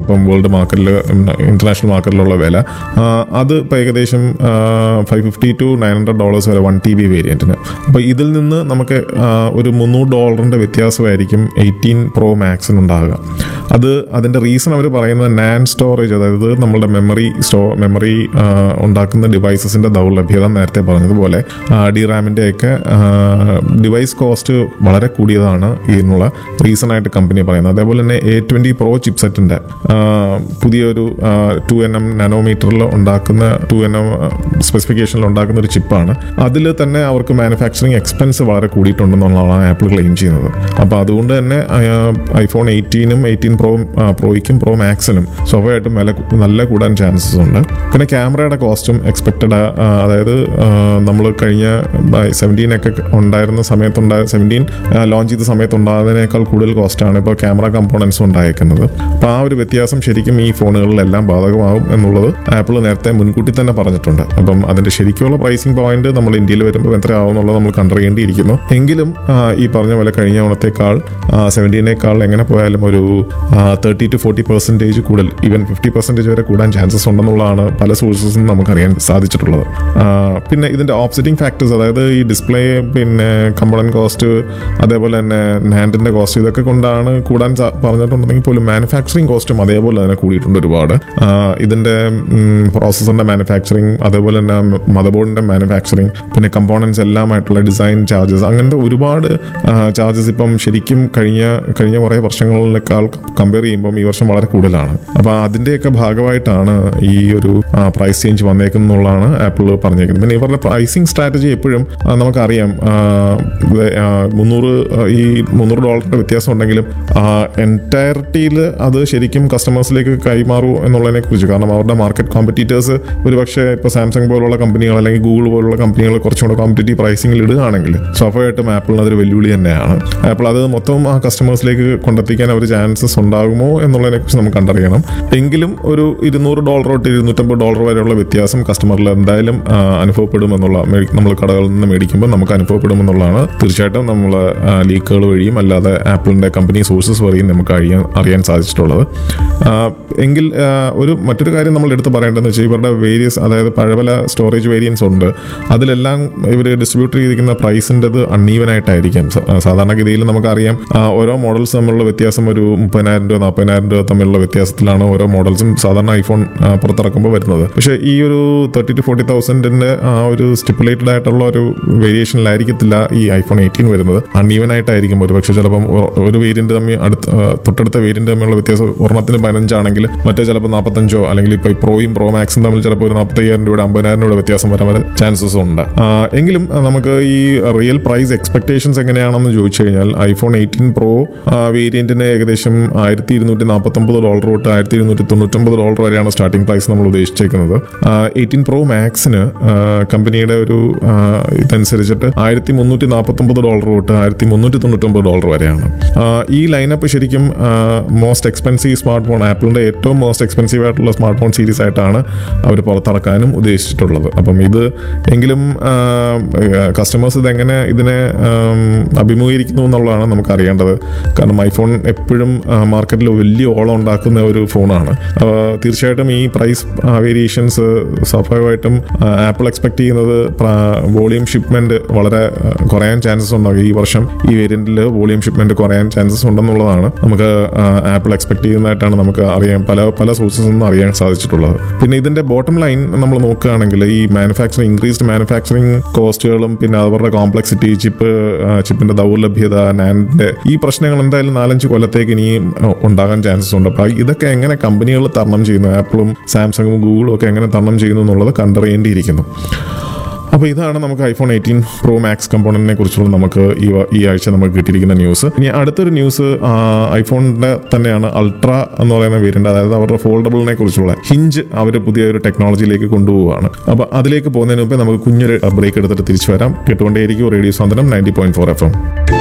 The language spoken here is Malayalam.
ഇപ്പം വേൾഡ് മാർക്കറ്റിൽ ഇന്റർനാഷണൽ മാർക്കറ്റിലുള്ള വില ആ, അത് ഇപ്പോൾ ഏകദേശം five fifty two nine hundred dollars വരെ വൺ ടി ബി വേരിയൻറ്റിന് അപ്പോൾ ഇതിൽ നിന്ന് നമുക്ക് ആ, ഒരു മുന്നൂറ് ഡോളറിൻ്റെ വ്യത്യാസമായിരിക്കും എയ്റ്റീൻ പ്രോ മാക്സിനുണ്ടാകുക അത് അതിൻ്റെ റീസൺ അവർ പറയുന്നത് നാൻ സ്റ്റോറേജ് അതായത് നമ്മളുടെ മെമ്മറി സ്റ്റോ മെമ്മറി ഉണ്ടാക്കുന്ന ഡിവൈസസിൻ്റെ ദൗർലഭ്യത നേരത്തെ പറഞ്ഞതുപോലെ ഡി റാമിൻ്റെ ഒക്കെ ഡിവൈസ് കോസ്റ്റ് വളരെ കൂടിയതാണ് ഇതിനുള്ള റീസൺ ആയിട്ട് കമ്പനി പറയുന്നത് അതേപോലെ തന്നെ എ ട്വൻറ്റി പ്രോ ചിപ്സെറ്റിൻ്റെ പുതിയൊരു ടു എൻ എം നാനോമീറ്ററിൽ ഉണ്ടാക്കുന്ന ടു എൻ എം സ്പെസിഫിക്കേഷനിൽ ഉണ്ടാക്കുന്ന ഒരു ചിപ്പാണ് അതിൽ തന്നെ അവർക്ക് മാനുഫാക്ചറിങ് എക്സ്പെൻസ് വളരെ കൂടിയിട്ടുണ്ടെന്നുള്ളതാണ് ആപ്പിൾ ക്ലെയിം ചെയ്യുന്നത് അപ്പോൾ അതുകൊണ്ട് തന്നെ ഐഫോൺ എയ്റ്റീനും എയ്റ്റീൻ പ്രോ പ്രോയ്ക്കും പ്രോ മാക്സിനും സ്വാഭാവികമായിട്ടും വില കു- നല്ല കൂടാൻ ചാൻസസ് ഉണ്ട് പിന്നെ ക്യാമറയുടെ കോസ്റ്റും എക്സ്പെക്റ്റഡ് അതായത് നമ്മൾ കഴിഞ്ഞ സെവൻറ്റീൻ ഒക്കെ ഉണ്ടായിരുന്ന സമയത്തുണ്ടായ സെവൻറ്റീൻ ലോഞ്ച് ചെയ്ത സമയത്തുണ്ടാകുന്നതിനേക്കാൾ കൂടുതൽ കോസ്റ്റാണ് ഇപ്പോൾ ക്യാമറ കമ്പോണൻസ് ഉണ്ടായേക്കുന്നത് അപ്പോൾ ആ ഒരു വ്യത്യാസം ശരിക്കും ഈ ഫോണുകളിലെല്ലാം ബാധകമാകും എന്നുള്ളത് ആപ്പിൾ നേരത്തെ മുൻകൂട്ടി തന്നെ പറഞ്ഞിട്ടുണ്ട് അപ്പം അതിന്റെ ശരിക്കുള്ള പ്രൈസിംഗ് പോയിന്റ് നമ്മൾ ഇന്ത്യയിൽ വരുമ്പോൾ എത്രയാവും എന്നുള്ളത് നമ്മൾ കണ്ടറിയേണ്ടിയിരിക്കുന്നു എങ്കിലും ആ, ഈ പറഞ്ഞ പോലെ കഴിഞ്ഞ ഓണത്തേക്കാൾ സെവൻറ്റീനേക്കാൾ എങ്ങനെ പോയാലും ഒരു തേർട്ടി ടു ഫോർട്ടി പെർസെൻറ്റേജ് കൂടുതൽ ഈവൻ ഫിഫ്റ്റി പെർസെൻറ്റേജ് വരെ കൂടാൻ ചാൻസസ് ഉണ്ടെന്നുള്ളതാണ് പല സോഴ്സസിൽ നിന്ന് നമുക്കറിയാൻ സാധിച്ചിട്ടുള്ളത് ആ, പിന്നെ ഇതിന്റെ ഓപ്സെറ്റിംഗ് ഫാക്ടേഴ്സ് അതായത് ഈ ഡിസ്പ്ലേ പിന്നെ കമ്പണൻ കോസ്റ്റ് അതേപോലെ തന്നെ നാൻഡിന്റെ കോസ്റ്റ് ഇതൊക്കെ കൊണ്ടാണ് കൂടാൻ സാ- പറഞ്ഞിട്ടുണ്ടെങ്കിൽ പോലും മാനുഫാക്ചറിങ് കോസ്റ്റും അതേപോലെ തന്നെ കൂടിയിട്ടുണ്ട് ഒരുപാട് ആ, ഇതിന്റെ പ്രോസസ്സറിന്റെ മാനുഫാക്ചറിങ് അതേപോലെ തന്നെ മദർ ബോർഡിന്റെ മാനുഫാക്ചറിങ് പിന്നെ കമ്പോണൻസ് എല്ലാമായിട്ടുള്ള ഡിസൈൻ ചാർജസ് അങ്ങനത്തെ ഒരുപാട് ചാർജസ് ഇപ്പം ശരിക്കും കഴിഞ്ഞ കഴിഞ്ഞ കുറേ വർഷങ്ങളിലേക്കാൾ കമ്പയർ ചെയ്യുമ്പം ഈ വർഷം വളരെ കൂടുതലാണ് അപ്പോൾ അതിൻ്റെയൊക്കെ ഭാഗമായിട്ടാണ് ഈ ഒരു പ്രൈസ് ചേഞ്ച് വന്നേക്കുന്നുള്ളതാണ് ആപ്പിൾ പറഞ്ഞേക്കുന്നത് പിന്നെ ഇവരുടെ പ്രൈസിങ് സ്ട്രാറ്റജി എപ്പോഴും ആ, നമുക്കറിയാം ആ, ഇത്, ആ, മുന്നൂറ് ആ, ഈ മുന്നൂറ് ഡോളറിന്റെ വ്യത്യാസം ഉണ്ടെങ്കിലും എൻറ്റയറിറ്റിയിൽ അത് ശരിക്കും കസ്റ്റമേഴ്സിലേക്ക് കൈമാറൂ എന്നുള്ളതിനെ കുറിച്ച് കാരണം അവരുടെ മാർക്കറ്റ് കോമ്പറ്റീറ്റേഴ്സ് ഒരുപക്ഷെ ഇപ്പോൾ സാംസങ് പോലുള്ള കമ്പനികൾ അല്ലെങ്കിൽ ഗൂഗിൾ പോലുള്ള കമ്പനികൾ കുറച്ചും കൂടെ കോമ്പറ്റീറ്റീവ് പ്രൈസിംഗിൽ ഇടുകയാണെങ്കിൽ സ്വാഭാവികമായിട്ടും ആപ്പിളിന് അതൊരു വെല്ലുവിളി തന്നെയാണ് ആപ്പിൾ അത് മൊത്തം ആ കസ്റ്റമേഴ്സിലേക്ക് കൊണ്ടെത്തിക്കാൻ ഒരു ചാൻസസ് ഉണ്ടാകുമോ എന്നുള്ളതിനെ കുറിച്ച് നമുക്ക് കണ്ടറിയണം എങ്കിലും ഒരു ഇരുന്നൂറ് ഡോളർ തൊട്ട് ഇരുന്നൂറ്റമ്പത് ഡോളർ വരെയുള്ള വ്യത്യാസം കസ്റ്റമറിൽ എന്തായാലും ആ, അനുഭവപ്പെടുമെന്നുള്ള മേടി- നമ്മൾ കടകളിൽ നിന്ന് മേടിക്കുമ്പോൾ നമുക്ക് അനുഭവപ്പെടുമെന്നുള്ളതാണ് തീർച്ചയായിട്ടും നമ്മൾ ലീക്കുകൾ വഴിയും അല്ലാതെ ആപ്പിളിന്റെ കമ്പനി സോഴ്സസ് വഴിയും നമുക്ക് അറിയാൻ അറിയാൻ സാധിച്ചിട്ടുള്ളത് ആ, എങ്കിൽ ആ, ഒരു മറ്റൊരു കാര്യം നമ്മൾ എടുത്ത് പറയേണ്ടതെന്ന് വെച്ചാൽ ഇവരുടെ വേരിയസ് അതായത് പഴവല സ്റ്റോറേജ് വേരിയൻസ് ഉണ്ട് അതിലെല്ലാം ഇവർ ഡിസ്ട്രിബ്യൂട്ട് ചെയ്തിരിക്കുന്ന പ്രൈസിൻ്റെത് അൺഈവൻ ആയിട്ടായിരിക്കും സ- സാധാരണഗതിയിൽ നമുക്കറിയാം ആ, ഓരോ മോഡൽസ് തമ്മിലുള്ള വ്യത്യാസം ഒരു മുപ്പതിനായിരം രൂപ നാൽപ്പതിനായിരം രൂപ തമ്മിലുള്ള വ്യത്യാസത്തിലാണ് ഓരോ മോഡൽസും സാധാരണ ഐഫോൺ ആ, പുറത്തിറക്കുമ്പോൾ വരുന്നത് പക്ഷേ ഈ ഒരു തേർട്ടി ടു ഫോർട്ടി തൗസൻഡിന്റെ ആ ഒരു സ്റ്റിപ്പുലേറ്റഡ് ആയിട്ടുള്ള ഒരു വേരിയേഷനിലായിരിക്കത്തില്ല ഈ ഐഫോൺ എയ്റ്റീൻ വരുന്നത് അൺഈവൻ ആയിട്ടായിരിക്കും ഒരു പക്ഷേ ചിലപ്പം ഒ- ഒരു വേരിയന്റ് തമ്മിൽ അടുത്ത ആ, തൊട്ടടുത്ത വേരിയന്റ് തമ്മിലുള്ള വ്യത്യാസം ഒരെണ്ണത്തിന് പതിനഞ്ചാണെങ്കിൽ മറ്റേ ചിലപ്പോൾ നാൽപ്പത്തഞ്ചോ അല്ലെങ്കിൽ ഇപ്പോൾ പ്രോയും പ്രോ മാക്സും തമ്മിൽ ചിലപ്പോൾ ഒരു നാൽപ്പത്തയ്യായിരം രൂപയുടെ അമ്പതിനായിരം രൂപയുടെ വ്യത്യാസം വരാൻ വരെ ചാൻസസ് ഉണ്ട് ആ, എങ്കിലും ആ, നമുക്ക് ഈ റിയൽ പ്രൈസ് എക്സ്പെക്ടേഷൻസ് എങ്ങനെയാണെന്ന് ചോദിച്ചു കഴിഞ്ഞാൽ ഐഫോൺ എയ്റ്റീൻ പ്രോ വേരിയന്റിന് ഏകദേശം ആയിരത്തി ഇരുന്നൂറ്റി നാൽപ്പത്തൊമ്പത് ഡോളർ തൊട്ട് ആയിരത്തി ഇരുന്നൂറ്റി തൊണ്ണൂറ്റൊമ്പത് ഡോളർ വരെയാണ് സ്റ്റാർട്ടിംഗ് പ്രൈസ് നമ്മൾ ഉദ്ദേശിച്ചേക്കുന്നത് എയ്റ്റീൻ പ്രോ മാക്സിന് കമ്പനിയുടെ ഒരു ആ, ഇതനുസരിച്ചിട്ട് ആയിരത്തി മുന്നൂറ്റി നാൽപ്പത്തൊമ്പത് ഡോളർ തൊട്ട് ആയിരത്തി മുന്നൂറ്റി തൊണ്ണൂറ്റൊമ്പത് ഡോളർ വരെയാണ് ആ, ഈ ലൈനപ്പ് ശരിക്കും മോസ്റ്റ് എക്സ്പെൻസീവ് സ്മാർട്ട് ഫോൺ ആപ്പിളിന്റെ ഏറ്റവും മോസ്റ്റ് എക്സ്പെൻസീവ് ആയിട്ടുള്ള സ്മാർട്ട് ഫോൺ സീരീസ് ആയിട്ടാണ് അവർ പുറത്തിറക്കാനും ഉദ്ദേശിച്ചിട്ടുള്ളത് അപ്പം ഇത് എങ്കിലും കസ്റ്റമേഴ്സ് ഇതെങ്ങനെ ഇതിനെ ആം, അഭിമുഖീകരിക്കുന്നു എന്നുള്ളതാണ് നമുക്ക് അറിയേണ്ടത് കാരണം ഐഫോൺ എപ്പോഴും മാർക്കറ്റിൽ വലിയ ഓളം ഉണ്ടാക്കുന്ന ഒരു ഫോണാണ് ആ, തീർച്ചയായിട്ടും ഈ പ്രൈസ് വേരിയേഷൻസ് സ്വാഭാവികമായിട്ടും ആപ്പിൾ എക്സ്പെക്ട് ചെയ്യുന്നത് വോളിയം ഷിപ്മെന്റ് വളരെ ആ, കുറയാൻ ചാൻസസ് ഉണ്ടാകും ഈ വർഷം ഈ വേരിയന്റിൽ വോളിയം ഷിപ്മെന്റ് കുറയാൻ ചാൻസസ് ഉണ്ടെന്നുള്ളതാണ് നമുക്ക് ആപ്പിൾ എക്സ്പെക്ട് ചെയ്യുന്നതായിട്ടാണ് നമുക്ക് അറിയാൻ പല പല സോഴ്സസിൽ നിന്ന് അറിയാൻ സാധിച്ചിട്ടുള്ളത് പിന്നെ ഇതിന്റെ ബോട്ടം ലൈൻ നമ്മൾ നോക്കുകയാണെങ്കിൽ ഈ മാനുഫാക്ചറിങ് ഇൻക്രീസ്ഡ് മാനുഫാക്ചറിങ് കോസ്റ്റുകളും പിന്നെ അവരുടെ കോംപ്ലക്സിറ്റി ചിപ്പ് ചിപ്പിന്റെ ദൗർലഭ്യത നാൻഡിന്റെ ഈ പ്രശ്നങ്ങൾ എന്തായാലും നാലഞ്ച് കൊല്ലത്തേക്ക് ഇനിയും ആ, ഉണ്ടാകാൻ ചാൻസസ് ഉണ്ട് അപ്പോൾ ഇതൊക്കെ എങ്ങനെ കമ്പനികൾ തരണം ചെയ്യുന്നു ആപ്പിളും സാംസങ്ങും ഗൂഗിളും ഒക്കെ എങ്ങനെ തരണം ചെയ്യുന്നു എന്നുള്ളത് കണ്ടറിയേണ്ടിയിരിക്കുന്നു അപ്പോൾ ഇതാണ് നമുക്ക് ഐഫോൺ എയ്റ്റീൻ പ്രോ മാക്സ് കമ്പോണന്റിനെ കുറിച്ചുള്ള നമുക്ക് ഈ വ- ഈ ആഴ്ച നമുക്ക് കിട്ടിയിരിക്കുന്ന ന്യൂസ് ഇനി അടുത്തൊരു ന്യൂസ് ഐഫോണിന്റെ തന്നെയാണ് അൾട്ര എന്ന് പറയുന്ന വേരിയന്റ് അതായത് അവരുടെ ഫോൾഡബിളിനെ കുറിച്ചുള്ള ഹിഞ്ച് അവർ പുതിയ ഒരു ടെക്നോളജിയിലേക്ക് കൊണ്ടുപോവുകയാണ് അപ്പോൾ അതിലേക്ക് പോകുന്നതിന് മുമ്പേ നമുക്ക് കുഞ്ഞൊരു ബ്രേക്ക് എടുത്തിട്ട് തിരിച്ചു വരാം കേട്ടുകൊണ്ടേയിരിക്കും radio Santhwanam ninety point four F M